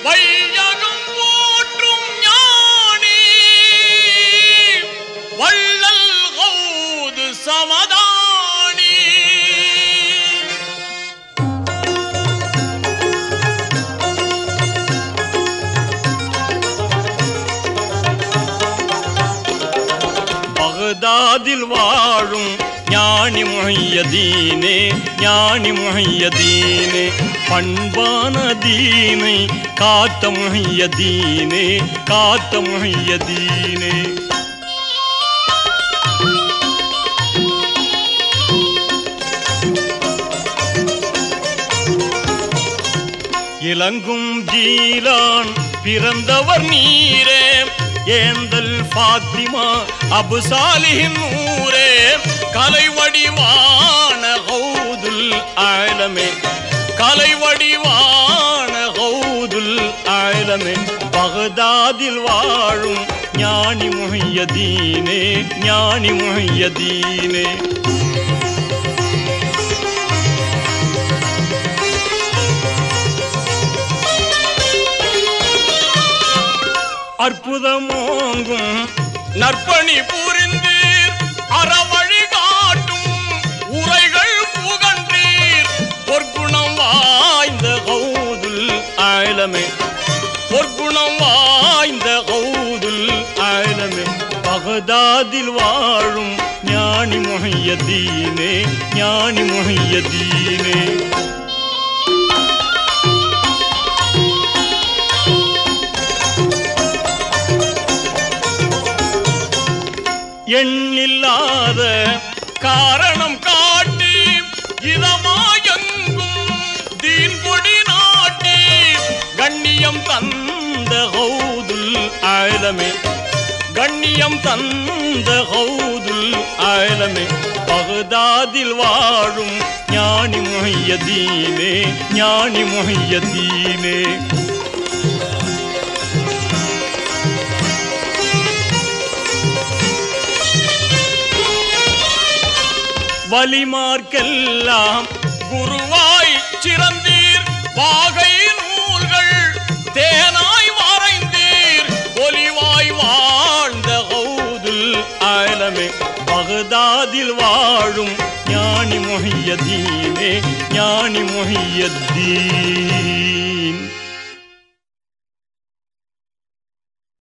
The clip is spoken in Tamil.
வையகம் போற்றும் ஞானி வள்ளல் கௌது சமதானி பகதாதில் வாழும் ஞானி முஹையதீனே ஞானி முஹையதீனே பண்பான தீனை காத்த முஹையதீனே காத்த முஹையதீனே இலங்கும் ஜீலான் பிறந்தவர் நீரே ஏந்தல் ஃபாத்திமா அபு சாலிஹின் நூரே கலை வடிவான ஹவுதுல் ஆலமே கலை வடிவான ஹவுதுல் ஆலமே பகதாதில் வாழும் ஞானி முஹையதீனே ஞானி முஹையதீனே அற்புதமோங்கும் நற்பணி புரிந்தீர் அறவழி காட்டும் உரைகள் புகன்றீர் பொற்குணம் வாய்ந்த கௌதுல் ஆலமே பொற்குணம் வாய்ந்த கௌதுல் ஆலமே பகதாதில் வாழும் ஞானி முஹையதீனே ஞானி முஹையதீனே எண்ணில்லாத காரணம் காட்டி இதமாயங்கும் தீன் கொடி நாட்டி கண்ணியம் தந்த ஹவுதுல் ஆலமே கண்ணியம் தந்த ஹவுதுல் ஆலமே பகதாதில் வாழும் ஞானி முஹையதீனே ஞானி முஹையதீனே வலிமார்க்கெல்லாம் குருவாய் சிறந்தீர் வாகை நூல்கள் தேனாய் வரைந்தீர் ஒலிவாய் வாழ்ந்த ஹவுதுல் ஆலமே பகதாதில் வாழும் ஞானி முஹையதீனே ஞானி முஹையத்தீன்